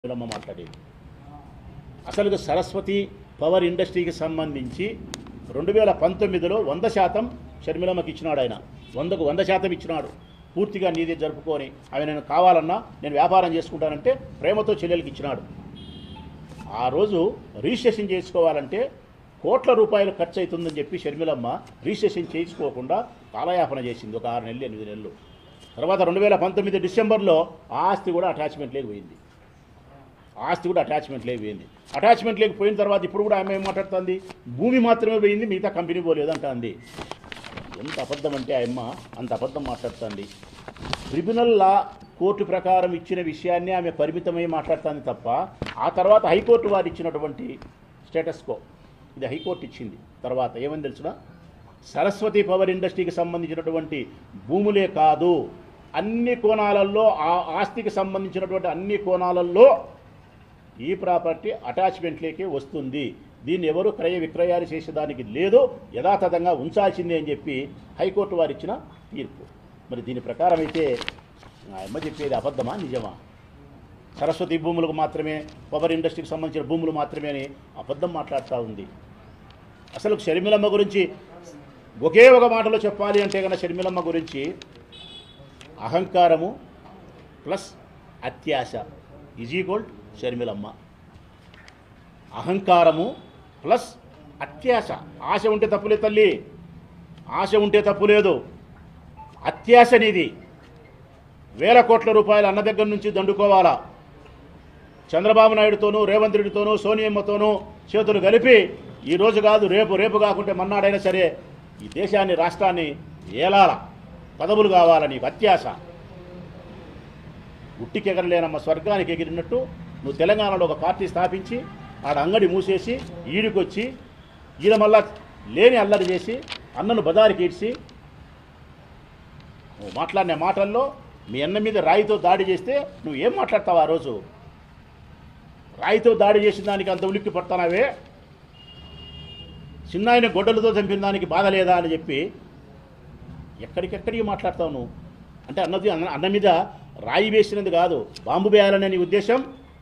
వీళ్ళమ్మ మాట్లాడేది అసలు సరస్వతి పవర్ ఇండస్ట్రీకి సంబంధించి రెండు వేల పంతొమ్మిదిలో వంద శాతం షర్మిలమ్మకి ఇచ్చినాడు ఆయన వందకు వంద శాతం ఇచ్చినాడు పూర్తిగా నీదే జరుపుకొని అవి నేను కావాలన్నా నేను వ్యాపారం చేసుకుంటానంటే ప్రేమతో చెల్లెలకి ఇచ్చినాడు ఆ రోజు రిజిస్ట్రేషన్ చేసుకోవాలంటే కోట్ల రూపాయలు ఖర్చు అవుతుందని చెప్పి షర్మిలమ్మ రిజిస్ట్రేషన్ చేయించుకోకుండా కాలయాపన చేసింది ఒక ఆరు నెలలు ఎనిమిది నెలలు తర్వాత రెండు వేల పంతొమ్మిది డిసెంబర్లో ఆ ఆస్తి కూడా అటాచ్మెంట్ లేకపోయింది ఆస్తి కూడా అటాచ్మెంట్ లేకపోయింది అటాచ్మెంట్ లేకపోయిన తర్వాత ఇప్పుడు కూడా ఆమె ఏం మాట్లాడుతుంది భూమి మాత్రమే పోయింది మిగతా కంపెనీ పోలేదు అంటుంది ఎంత అబద్ధం అంటే ఆ అమ్మ అంత అబద్ధం మాట్లాడుతుంది ట్రిబ్యునల్ లా కోర్టు ప్రకారం ఇచ్చిన విషయాన్ని ఆమె పరిమితమై మాట్లాడుతుంది తప్ప ఆ తర్వాత హైకోర్టు వారు ఇచ్చినటువంటి స్టేటస్ కో ఇది హైకోర్టు ఇచ్చింది తర్వాత ఏమని తెలుసునా సరస్వతి పవర్ ఇండస్ట్రీకి సంబంధించినటువంటి భూములే కాదు అన్ని కోణాలలో ఆ ఆస్తికి సంబంధించినటువంటి అన్ని కోణాలలో ఈ ప్రాపర్టీ అటాచ్మెంట్లోకి వస్తుంది దీన్ని ఎవరు క్రయ విక్రయాలు చేసేదానికి లేదు యథాతథంగా ఉంచాల్సిందే అని చెప్పి హైకోర్టు వారు ఇచ్చిన తీర్పు మరి దీని ప్రకారం అయితే ఆ అమ్మ చెప్పేది అబద్ధమా నిజమా సరస్వతి భూములకు మాత్రమే పవర్ ఇండస్ట్రీకి సంబంధించిన భూములు మాత్రమే అని అబద్ధం మాట్లాడుతూ ఉంది అసలు షర్మిలమ్మ గురించి ఒకే ఒక మాటలో చెప్పాలి అంటే కనుక షర్మిలమ్మ గురించి అహంకారము ప్లస్ అత్యాశ ఈజ్ ఈక్వల్ షర్మిలమ్మ అహంకారము ప్లస్ అత్యాశ ఆశ ఉంటే తప్పులేదు తల్లి ఆశ ఉంటే తప్పు లేదు అత్యాశ నీది వేల కోట్ల రూపాయలు అన్న దగ్గర నుంచి దండుకోవాలా చంద్రబాబు నాయుడుతోనూ రేవంత్ రెడ్డితోనూ సోనియమ్మతోనూ చేతులు కలిపి ఈ రోజు కాదు రేపు రేపు కాకుంటే మన్నాడైనా సరే ఈ దేశాన్ని రాష్ట్రాన్ని ఏలాల పదవులు కావాలని నీకు అత్యాశ ఉట్టికి ఎగరలేనమ్మ స్వర్గానికి ఎగిరినట్టు నువ్వు తెలంగాణలో ఒక పార్టీ స్థాపించి ఆడ అంగడి మూసేసి ఈడికొచ్చి ఈయన మళ్ళా లేని అల్లరి చేసి అన్నను బదారికి ఈడ్చి నువ్వు మాట్లాడిన మాటల్లో మీ అన్న మీద రాయితో దాడి చేస్తే నువ్వు ఏం మాట్లాడతావు ఆ రోజు రాయితో దాడి చేసిన దానికి అంత ఉలిక్కి పడతానావే చిన్నాయన గొడ్డలతో చంపిన దానికి బాధ లేదా అని చెప్పి ఎక్కడికెక్కడికి మాట్లాడతావు నువ్వు అంటే అన్నది అన్న అన్న మీద రాయి వేసినది కాదు బాంబు వేయాలనే నీ ఉద్దేశం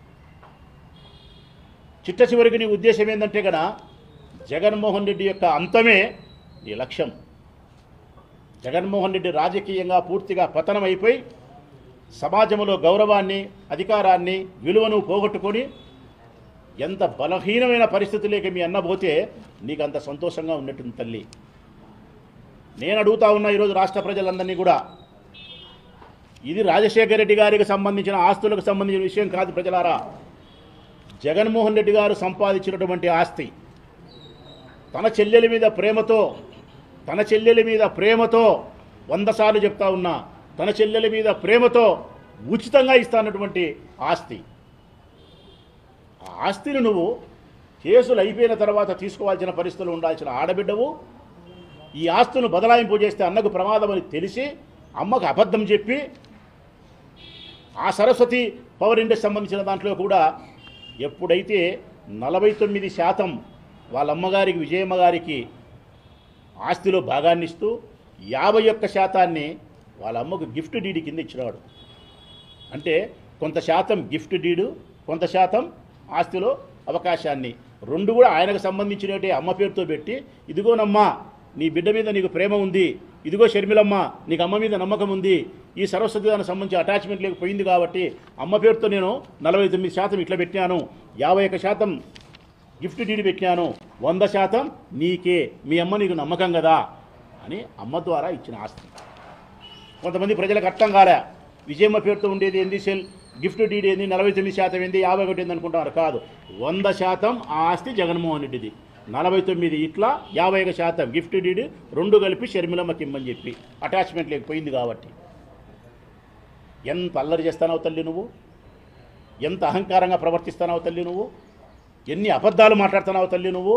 చిట్ట చివరికి నీ ఉద్దేశం ఏంటంటే కదా జగన్మోహన్ రెడ్డి యొక్క అంతమే నీ లక్ష్యం జగన్మోహన్ రెడ్డి రాజకీయంగా పూర్తిగా పతనం అయిపోయి సమాజంలో గౌరవాన్ని అధికారాన్ని విలువను పోగొట్టుకొని ఎంత బలహీనమైన పరిస్థితులేకి మీ అన్న పోతే నీకు అంత సంతోషంగా ఉన్నట్టుంది తల్లి నేను అడుగుతా ఉన్నా ఈరోజు రాష్ట్ర ప్రజలందరినీ కూడా ఇది రాజశేఖర రెడ్డి గారికి సంబంధించిన ఆస్తులకు సంబంధించిన విషయం కాదు ప్రజలారా జగన్మోహన్ రెడ్డి గారు సంపాదించినటువంటి ఆస్తి తన చెల్లెల మీద ప్రేమతో తన చెల్లెల మీద ప్రేమతో వంద సార్లు చెప్తా ఉన్నా తన చెల్లెల మీద ప్రేమతో ఉచితంగా ఇస్తానటువంటి ఆస్తి ఆ ఆస్తిని నువ్వు కేసులు అయిపోయిన తర్వాత తీసుకోవాల్సిన పరిస్థితులు ఉండాల్సిన ఆడబిడ్డవు ఈ ఆస్తును బదలాయింపు చేస్తే అన్నకు ప్రమాదం అని తెలిసి అమ్మకు అబద్ధం చెప్పి ఆ సరస్వతి పవర్ ఇండస్ట్రీ సంబంధించిన దాంట్లో కూడా ఎప్పుడైతే నలభై తొమ్మిది శాతం వాళ్ళ అమ్మగారికి విజయమ్మ గారికి ఆస్తిలో భాగాన్ని ఇస్తూ యాభై ఒక్క శాతాన్ని వాళ్ళ అమ్మకు గిఫ్ట్ డీడీ కింద ఇచ్చినాడు అంటే కొంత శాతం గిఫ్ట్ డీడు కొంత శాతం ఆస్తిలో అవకాశాన్ని రెండు కూడా ఆయనకు సంబంధించినట్టే అమ్మ పేరుతో పెట్టి ఇదిగోనమ్మా నీ బిడ్డ మీద నీకు ప్రేమ ఉంది ఇదిగో షర్మిలమ్మ నీకు అమ్మ మీద నమ్మకం ఉంది ఈ సరస్వతి దానికి సంబంధించి అటాచ్మెంట్ లేకపోయింది కాబట్టి అమ్మ పేరుతో నేను నలభై తొమ్మిది శాతం ఇట్లా పెట్టినాను యాభై ఒక్క శాతం గిఫ్ట్ డీడీ పెట్టినాను వంద శాతం నీకే మీ అమ్మ నీకు నమ్మకం కదా అని అమ్మ ద్వారా ఇచ్చిన ఆస్తి కొంతమంది ప్రజలకు అర్థం కాలే విజయమ్మ పేరుతో ఉండేది ఏంది సెల్ గిఫ్ట్ డీడీ ఏంది నలభై తొమ్మిది శాతం ఏంది యాభై ఒకటి ఏంది అనుకుంటారు కాదు వంద శాతం ఆ ఆస్తి జగన్మోహన్ రెడ్డిది నలభై తొమ్మిది ఇట్లా యాభై ఒక శాతం గిఫ్ట్ డీడీ రెండు కలిపి షర్మిలమ్మకి ఇమ్మని చెప్పి అటాచ్మెంట్ లేకపోయింది కాబట్టి ఎంత అల్లరి చేస్తానావు తల్లి నువ్వు ఎంత అహంకారంగా ప్రవర్తిస్తున్నావు తల్లి నువ్వు ఎన్ని అబద్ధాలు మాట్లాడుతున్నావు తల్లి నువ్వు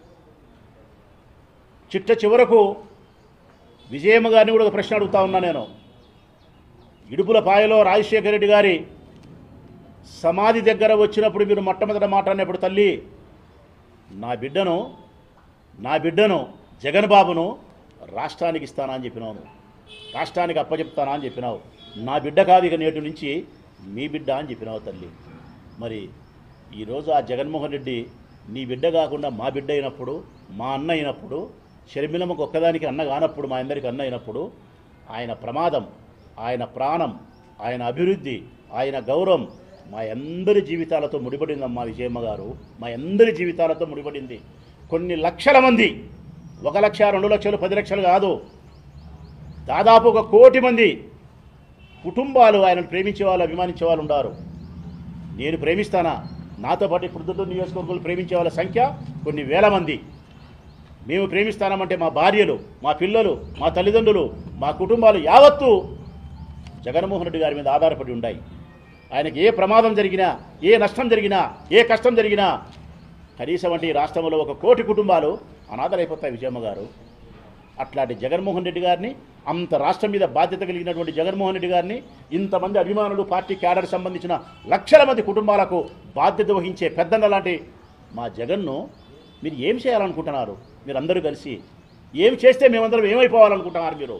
చిట్ట చివరకు విజయమ్మ గారిని కూడా ఒక ప్రశ్న అడుగుతా ఉన్నా నేను ఇడుపుల పాయలో రాజశేఖర రెడ్డి గారి సమాధి దగ్గర వచ్చినప్పుడు మీరు మొట్టమొదట మాట్లాడినప్పుడు తల్లి నా బిడ్డను నా బిడ్డను జగన్ బాబును రాష్ట్రానికి ఇస్తానా అని చెప్పినావు నువ్వు. రాష్ట్రానికి అప్పచెప్తానా అని చెప్పినావు నా బిడ్డ కాదు ఇక నేటి నుంచి మీ బిడ్డ అని చెప్పినావు తల్లి మరి ఈరోజు ఆ జగన్మోహన్ రెడ్డి నీ బిడ్డ కాకుండా మా బిడ్డ అయినప్పుడు మా అన్న అయినప్పుడు షర్మిలమ్మకు ఒక్కదానికి అన్న కానప్పుడు మా అందరికి అన్న అయినప్పుడు ఆయన ప్రమాదం ఆయన ప్రాణం ఆయన అభివృద్ధి ఆయన గౌరవం మా అందరి జీవితాలతో ముడిపడిందమ్మా విజయమ్మ గారు మా అందరి జీవితాలతో ముడిపడింది కొన్ని లక్షల మంది ఒక లక్ష రెండు లక్షలు పది లక్షలు కాదు దాదాపు ఒక కోటి మంది కుటుంబాలు ఆయనను ప్రేమించే వాళ్ళు అభిమానించే వాళ్ళు ఉన్నారు నేను ప్రేమిస్తానా నాతో పాటు ప్రొద్దుటూరు నియోజకవర్గంలో ప్రేమించే వాళ్ళ సంఖ్య కొన్ని వేల మంది మేము ప్రేమిస్తానామంటే మా భార్యలు మా పిల్లలు మా తల్లిదండ్రులు మా కుటుంబాలు యావత్తు జగన్మోహన్ రెడ్డి గారి మీద ఆధారపడి ఉన్నాయి ఆయనకి ఏ ప్రమాదం జరిగినా ఏ నష్టం జరిగినా ఏ కష్టం జరిగినా కనీసం అంటే ఈ రాష్ట్రంలో ఒక కోటి కుటుంబాలు అనాథలైపోతాయి విజయమ్మ గారు అట్లాంటి జగన్మోహన్ రెడ్డి గారిని అంత రాష్ట్రం మీద బాధ్యత కలిగినటువంటి జగన్మోహన్ రెడ్డి గారిని ఇంతమంది అభిమానులు పార్టీ క్యాడర్ సంబంధించిన లక్షల మంది కుటుంబాలకు బాధ్యత వహించే పెద్దన్న లాంటి మా జగన్ను మీరు ఏం చేయాలనుకుంటున్నారు మీరు అందరూ కలిసి ఏం చేస్తే మేమందరం ఏమైపోవాలనుకుంటున్నారు మీరు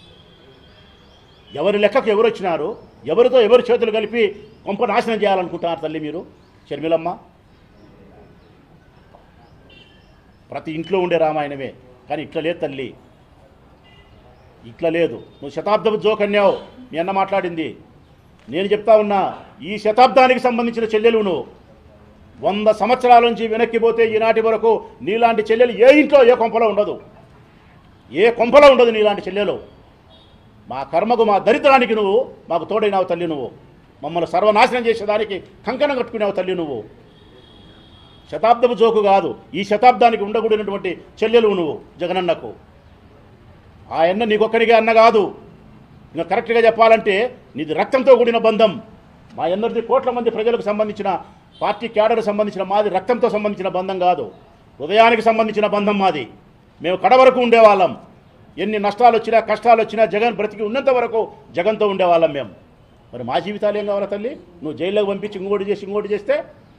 ఎవరి లెక్కకు ఎవరు వచ్చినారు ఎవరితో ఎవరి చేతులు కలిపి కొంప నాశనం చేయాలనుకుంటున్నారు తల్లి మీరు షర్మిలమ్మ ప్రతి ఇంట్లో ఉండే రామాయణమే కానీ ఇట్లా లేదు తల్లి ఇట్లా లేదు నువ్వు శతాబ్దపు జోకన్యావు మీ అన్న మాట్లాడింది నేను చెప్తా ఉన్నా ఈ శతాబ్దానికి సంబంధించిన చెల్లెలు నువ్వు వంద సంవత్సరాల నుంచి వెనక్కిపోతే ఈనాటి వరకు నీలాంటి చెల్లెలు ఏ ఇంట్లో ఏ కొంపలో ఉండదు ఏ కొంపలో ఉండదు నీలాంటి చెల్లెలు మా కర్మకు మా దరిద్రానికి నువ్వు మాకు తోడైనావు తల్లి నువ్వు మమ్మల్ని సర్వనాశనం చేసేదానికి కంకణం కట్టుకునేవు తల్లి నువ్వు శతాబ్దపు జోకు కాదు ఈ శతాబ్దానికి ఉండకూడినటువంటి చెల్లెలు నువ్వు జగనన్నకు ఆ అన్న నీకొక్కడికే అన్న కాదు ఇంకా కరెక్ట్గా చెప్పాలంటే నీది రక్తంతో కూడిన బంధం మా అందరిది కోట్ల మంది ప్రజలకు సంబంధించిన పార్టీ క్యాడర్ సంబంధించిన మాది రక్తంతో సంబంధించిన బంధం కాదు హృదయానికి సంబంధించిన బంధం మాది మేము కడవరకు ఉండేవాళ్ళం ఎన్ని నష్టాలు వచ్చినా కష్టాలు వచ్చినా జగన్ బ్రతికి ఉన్నంత వరకు జగన్తో ఉండేవాళ్ళం మేము మరి మా జీవితాలు ఏం కావాలా తల్లి నువ్వు జైల్లోకి పంపించి ఇంకోటి చేసి ఇంకోటి చేస్తే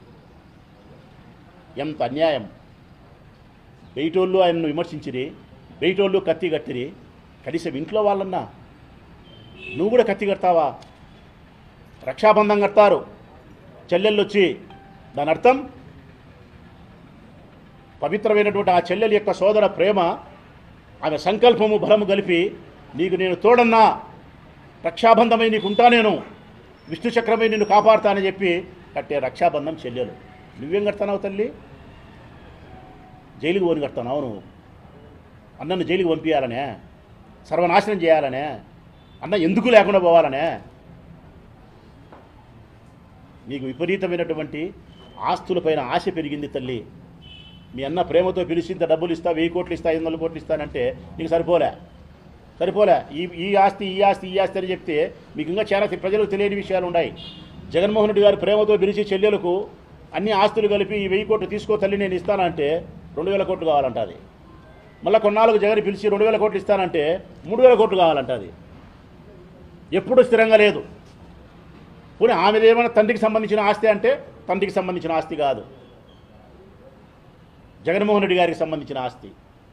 ఎంత అన్యాయం బయటోళ్ళు ఆయనను విమర్శించిరి బయటోళ్ళు కత్తి కట్టిరి కనీసం ఇంట్లో వాళ్ళన్నా నువ్వు కూడా కత్తి కడతావా రక్షాబంధం కడతారు చెల్లెళ్ళు వచ్చి దాని అర్థం పవిత్రమైనటువంటి ఆ చెల్లెలి యొక్క సోదర ప్రేమ ఆమె సంకల్పము బలము కలిపి నీకు నేను తోడన్నా రక్షాబంధమై నీకు ఉంటా నేను విష్ణు చక్రమై నిన్ను కాపాడుతానని చెప్పి కట్టే రక్షాబంధం చెల్లెలు నువ్వేం కడతానావు తల్లి జైలుకి పోని కడతానావు నువ్వు అన్నను జైలుకి పంపించాలనే సర్వనాశనం చేయాలనే అన్న ఎందుకు లేకుండా పోవాలనే నీకు విపరీతమైనటువంటి ఆస్తులపైన ఆశ పెరిగింది తల్లి మీ అన్న ప్రేమతో పిలిచి ఇంత డబ్బులు ఇస్తా వెయ్యి కోట్లు ఇస్తా ఐదు వందల కోట్లు ఇస్తానంటే నీకు సరిపోలే సరిపోలే ఈ ఈ ఆస్తి ఈ ఆస్తి ఈ ఆస్తి అని చెప్తే మీకు ఇంకా చాలా ప్రజలకు తెలియని విషయాలు ఉన్నాయి జగన్మోహన్ రెడ్డి గారు ప్రేమతో పిలిచి చెల్లెలకు అన్ని ఆస్తులు కలిపి ఈ వెయ్యి కోట్లు తీసుకో తల్లి నేను ఇస్తానంటే రెండు వేల కోట్లు కావాలంటది మళ్ళీ కొన్నాళ్ళకు జగన్ పిలిచి రెండు వేల కోట్లు ఇస్తానంటే మూడు వేల కోట్లు కావాలంటది ఎప్పుడు స్థిరంగా లేదు పోనీ ఆమెది ఏమైనా తండ్రికి సంబంధించిన ఆస్తి అంటే తండ్రికి సంబంధించిన ఆస్తి కాదు జగన్మోహన్ రెడ్డి గారికి సంబంధించిన ఆస్తి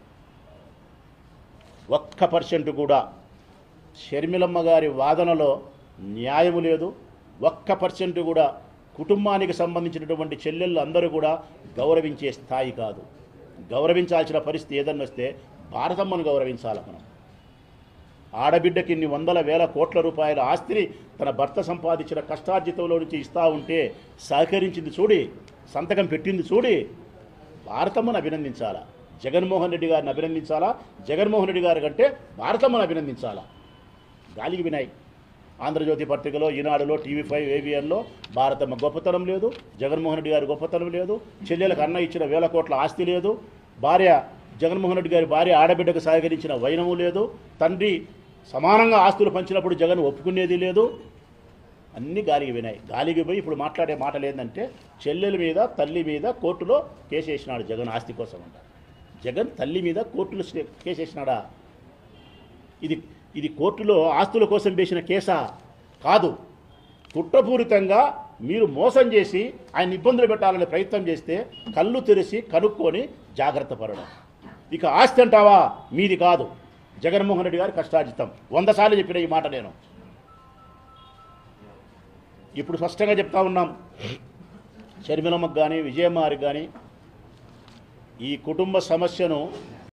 ఒక్క పర్సెంట్ కూడా షర్మిలమ్మ గారి వాదనలో న్యాయము లేదు ఒక్క పర్సెంట్ కూడా కుటుంబానికి సంబంధించినటువంటి చెల్లెళ్ళు అందరూ కూడా గౌరవించే స్థాయి కాదు గౌరవించాల్సిన పరిస్థితి ఏదన్నా వస్తే భారతమ్మను గౌరవించాలి మనం ఆడబిడ్డకి ఇన్ని వందల వేల కోట్ల రూపాయల ఆస్తిని తన భర్త సంపాదించిన కష్టార్జితంలో నుంచి ఇస్తా ఉంటే సహకరించింది చూడి సంతకం పెట్టింది చూడి భారతమ్మను అభినందించాలా జగన్మోహన్ రెడ్డి గారిని అభినందించాలా జగన్మోహన్ రెడ్డి గారి కంటే భారతమ్మను అభినందించాలా గాలికి వినాయ్ ఆంధ్రజ్యోతి పత్రికలో ఈనాడులో టీవీ ఫైవ్ ఏవిఎన్లో భారతమ్మ గొప్పతనం లేదు జగన్మోహన్ రెడ్డి గారి గొప్పతనం లేదు చెల్లెలకు అన్న ఇచ్చిన వేల కోట్ల ఆస్తి లేదు భార్య జగన్మోహన్ రెడ్డి గారి భార్య ఆడబిడ్డకు సహకరించిన వైనము లేదు తండ్రి సమానంగా ఆస్తులు పంచినప్పుడు జగన్ ఒప్పుకునేది లేదు అన్ని గాలికి వినాయి గాలికి పోయి ఇప్పుడు మాట్లాడే మాటలు ఏంటంటే చెల్లెల మీద తల్లి మీద కోర్టులో కేసు వేసినాడు జగన్ ఆస్తి కోసం అంట జగన్ తల్లి మీద కోర్టులో స్టే- కేసు వేసినాడా ఇది ఇది కోర్టులో ఆస్తుల కోసం వేసిన కేసా కాదు కుట్రపూరితంగా మీరు మోసం చేసి ఆయన ఇబ్బందులు పెట్టాలనే ప్రయత్నం చేస్తే కళ్ళు తెరిచి కనుక్కొని జాగ్రత్త పడడం ఇక ఆస్తి అంటావా మీది కాదు జగన్మోహన్ రెడ్డి గారి కష్టార్జితం వంద సార్లు చెప్పిన ఈ మాట నేను ఇప్పుడు స్పష్టంగా చెప్తా ఉన్నాం షర్మిలమ్మకు కానీ విజయమ్మారికి కానీ ఈ కుటుంబ సమస్యను